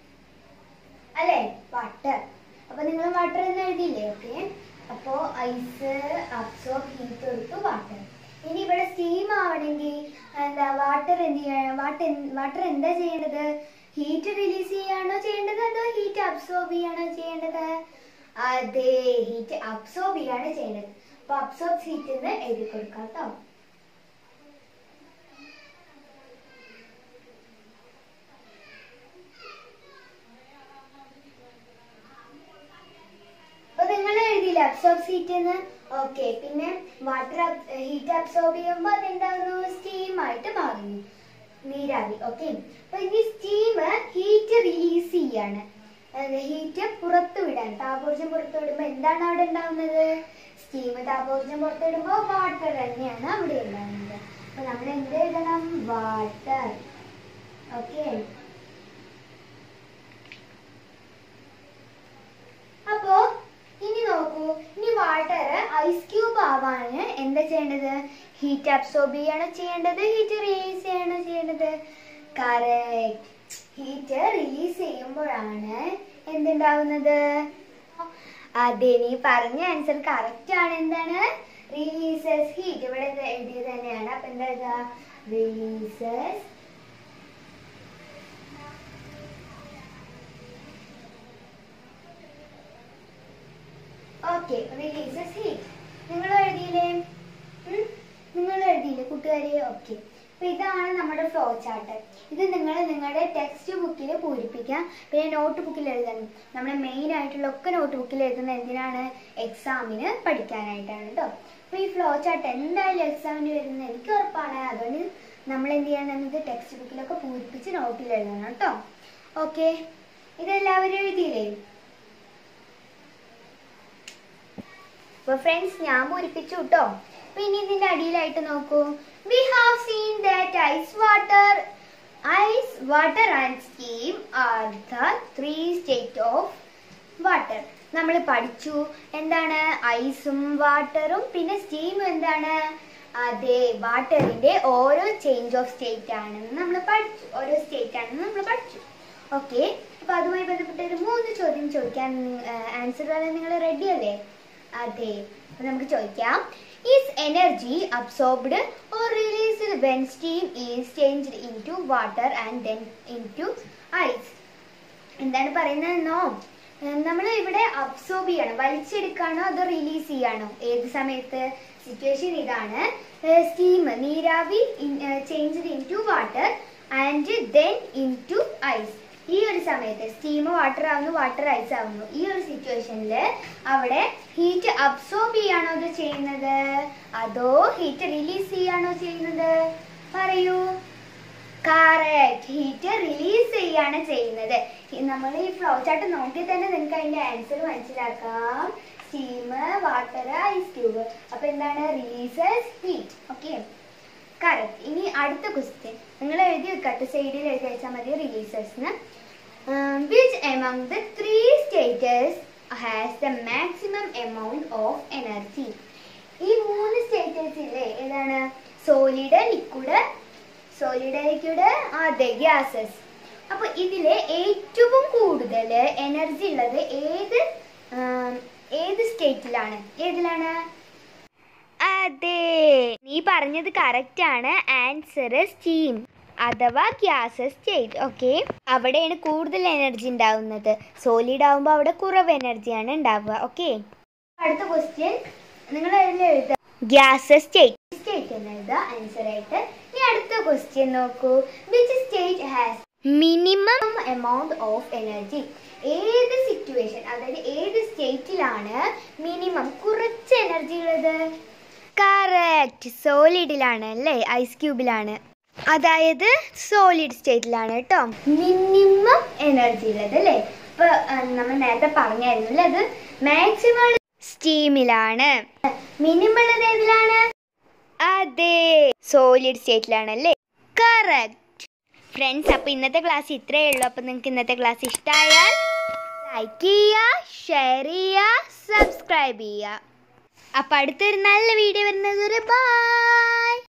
[SPEAKER 1] അല്ലേ വാട്ടർ അപ്പൊ നിങ്ങൾ വാട്ടർ എന്ന് എഴുതിയില്ലേ ഓക്കെ അപ്പോ ഐസ് അബ്സോർബ് ഹീറ്റ് കൊടുത്തു വാട്ടർ ഇനി ഇവിടെ സ്റ്റീം ആവണമെങ്കിൽ എന്താ വാട്ടർ എന്ത് ചെയ്യണം വാട്ടർ വാട്ടർ എന്താ ചെയ്യേണ്ടത് ഹീറ്റ് റിലീസ് ചെയ്യാണോ ചെയ്യേണ്ടത് അതോ ഹീറ്റ് അബ്സോർബ് ചെയ്യാണോ ചെയ്യേണ്ടത് അതെ ഹീറ്റ് അബ്സോർബ് ചെയ്യാണ് ചെയ്യേണ്ടത് അപ്പൊ അബ്സോർബ് ഹീറ്റ് എന്ന് എഴുതി കൊടുക്കാം കേട്ടോ അപ്പൊ നിങ്ങൾ എഴുതിയില്ല അബ്സോർബ് ഹീറ്റ് എന്ന് ഓക്കെ പിന്നെ വാട്ടർ ഹീറ്റ് അബ്സോർബ് ചെയ്യുമ്പോൾ അതെന്താകുന്നു സ്റ്റീം ആയിട്ട് മാറുന്നു നീരാവി ഓക്കെ അപ്പൊ ഇനി സ്റ്റീം ഹീറ്റ് റിലീസ് ചെയ്യാണ് ഹീറ്റ് പുറത്തു വിടാൻ താപോർജ്ജം പുറത്തു വിടുമ്പോൾ എന്താണ് അവിടെ ഉണ്ടാവുന്നത് സ്റ്റീം താപോർജ്ജം പുറത്തു വിടുമ്പോൾ വാട്ടർ തന്നെയാണ് അവിടെ ഉണ്ടാവുന്നത് അപ്പൊ നമ്മൾ എന്ത് എഴുതണം വാട്ടർ ഓക്കെ അപ്പോ ഇനി നോക്കൂ ഇനി വാട്ടർ ഐസ് ക്യൂബ് ആവാന് എന്താ ചെയ്യേണ്ടത് ഹീറ്റ് അബ്സോർബ് ചെയ്യണോ ചെയ്യേണ്ടത് ഹീറ്റ് റിലീസ് ചെയ്യണോ ചെയ്യേണ്ടത് കറക്റ്റ് ഹീറ്റ് റിലീസ് ചെയ്യുമ്പോഴാണ് എന്തുണ്ടാവുന്നത് അതെ നീ പറഞ്ഞ ആൻസർ കറക്റ്റ് ആണ് എന്താണ് റിലീസസ് ഹീറ്റ് ഇവിടെ ഇത് എഴുതിയത് തന്നെയാണ് അപ്പൊ എന്താ റിലീസസ് ഓക്കെ റിലീസസ് ഹീറ്റ് നിങ്ങൾ എഴുതിയില്ലേ ഉം? നിങ്ങൾ എഴുതിയില്ലേ കൂട്ടുകാരെ ഓക്കെ അപ്പൊ ഇതാണ് നമ്മുടെ ഫ്ലോ ചാർട്ട് ഇത് നിങ്ങൾ നിങ്ങളുടെ ടെക്സ്റ്റ് ബുക്കിൽ പൂരിപ്പിക്കാം പിന്നെ നോട്ട് ബുക്കിൽ എഴുതണം നമ്മുടെ മെയിൻ ആയിട്ടുള്ള ഒക്കെ നോട്ട് ബുക്കിൽ എഴുതുന്നത് എന്തിനാണ് എക്സാമിന് പഠിക്കാനായിട്ടാണ് കേട്ടോ അപ്പൊ ഈ ഫ്ലോ ചാർട്ട് എന്തായാലും എക്സാമിന് വരുന്നത് എനിക്ക് ഉറപ്പാണ് അതുകൊണ്ട് നമ്മൾ എന്ത് ചെയ്യണം ഇത് ടെക്സ്റ്റ് ബുക്കിലൊക്കെ പൂരിപ്പിച്ച് നോട്ടിൽ എഴുതണം കേട്ടോ ഓക്കെ ഇതെല്ലാവരും എഴുതിയില്ലേ അപ്പൊ ഫ്രണ്ട്സ് ഞാൻ പൂരിപ്പിച്ചു കേട്ടോ അപ്പൊ ഇനി ഇതിന്റെ അടിയിലായിട്ട് നോക്കൂ we have seen that ice water ice water and steam are the three state of water നമ്മൾ പഠിച്ചു എന്താണ് ഐസും വാട്ടറും പിന്നെ സ്റ്റീമും എന്താണ് അതെ വാട്ടറിന്റെ ഓരോ ചേഞ്ച് ഓഫ് സ്റ്റേറ്റ് ആണെന്ന് നമ്മൾ പഠിച്ചു ഓരോ സ്റ്റേറ്റ് ആണെന്ന് നമ്മൾ പഠിച്ചു ഓക്കെ അപ്പൊ അതുമായി ബന്ധപ്പെട്ട ഒരു മൂന്ന് ചോദ്യം ചോദിക്കാൻ ആൻസർ പറയാൻ നിങ്ങൾ റെഡി അല്ലേ അതെ അപ്പൊ നമുക്ക് ചോദിക്കാം is energy absorbed or released when steam is changed into water and then into ice എന്താണ് പറയുന്നതെന്നോ നമ്മൾ ഇവിടെ അബ്സോർബ് ചെയ്യണം വലിച്ചെടുക്കാണോ അതോ റിലീസ് ചെയ്യാണോ ഏത് സമയത്ത് സിറ്റുവേഷൻ ഇതാണ് സ്റ്റീം നീരാവി changed into water and then into ice ഈ ഒരു സമയത്ത് സ്റ്റീം വാട്ടർ ആവുന്നു വാട്ടർ ഐസ് ആവുന്നു ഈ ഒരു സിറ്റുവേഷനിൽ അവിടെ ഹീറ്റ് അബ്സോർബ് ചെയ്യാണോ ഇത് ചെയ്യുന്നത് അതോ ഹീറ്റ് റിലീസ് ചെയ്യാണോ ചെയ്യുന്നത് പറയൂ കറക്റ്റ് ഹീറ്റ് റിലീസ് ചെയ്യാണ് ചെയ്യുന്നത് നമ്മൾ ഈ ഫ്ലോ ചാർട്ട് നോക്കി തന്നെ നിങ്ങൾക്ക് അതിന്റെ ആൻസർ മനസ്സിലാക്കാം സ്റ്റീം വാട്ടർ ഐസ് ക്യൂബ് അപ്പൊ എന്താണ് റിലീസസ് ഹീറ്റ് ഓക്കെ കറക്റ്റ് ഇനി അടുത്ത ക്വസ്റ്റ്യൻ നിങ്ങൾ എഴുതി വെക്കട്ടെ സൈഡിൽ എഴുതി വെച്ചാൽ മതി റിലീസേഴ്സിന് which among the three states has the maximum amount of energy ഈ മൂന്ന് സ്റ്റേറ്റസ് ഇല്ലേ ഏതാണ് സോളിഡ് ലിക്വിഡ് സോളിഡ് ലിക്വിഡ് അതെ ഗ്യാസസ് അപ്പൊ ഇതില് ഏറ്റവും കൂടുതൽ എനർജി ഉള്ളത് ഏത് ആം, ഏത് സ്റ്റേറ്റിലാണ് ഏതിലാണ് അതെ നീ പറഞ്ഞത് കറക്റ്റ് ആണ് ആൻസർ സ്റ്റീം അഥവാ ഗ്യാസസ് സ്റ്റേറ്റ് ഓക്കെ അവിടെയാണ് കൂടുതൽ എനർജി ഉണ്ടാവുന്നത് സോളിഡ് ആവുമ്പോൾ അവിടെ കുറവ് എനർജിയാണ് ഉണ്ടാവുക ഓക്കെ അടുത്ത ക്വസ്റ്റ്യൻ നിങ്ങൾ അതിൽ എഴുതുക ഗ്യാസസ് സ്റ്റേറ്റ് സ്റ്റേറ്റ് എന്ന് എഴുതുക ആൻസർ ആയിട്ട് ഇനി അടുത്ത ക്വസ്റ്റ്യൻ നോക്കൂ which state has minimum amount of energy ഏത് സിറ്റുവേഷൻ അതായത് ഏത് സ്റ്റേറ്റിലാണ് മിനിമം കുറച്ച് എനർജി ഉള്ളത് കറക്റ്റ് സോളിഡിലാണ് അല്ലേ ഐസ് ക്യൂബിലാണ് അതായത് സോളിഡ് സ്റ്റേറ്റിലാണ് കേട്ടോ മിനിമം എനർജി ഉള്ളത് അല്ലേ ഇപ്പൊ ആ, നമ്മൾ നേരത്തെ പറഞ്ഞായിരുന്നു അല്ലേ അത് മാക്സിമം സ്റ്റീമിലാണ് മിനിമം ഉള്ളത് ഏതിലാണ് അതെ സോളിഡ് സ്റ്റേറ്റിലാണ് അല്ലേ കറക്റ്റ് ഫ്രണ്ട്സ് അപ്പോൾ ഇന്നത്തെ ക്ലാസ് ഇത്രയേ ഉള്ളൂ അപ്പോൾ നിങ്ങൾക്ക് ഇന്നത്തെ ക്ലാസ് ഇഷ്ടമായാൽ ലൈക്ക് ചെയ്യുക ഷെയർ ചെയ്യുക സബ്സ്ക്രൈബ് ചെയ്യുക അപ്പോൾ അടുത്തൊരു നല്ല വീഡിയോ വരുന്നത് ബൈ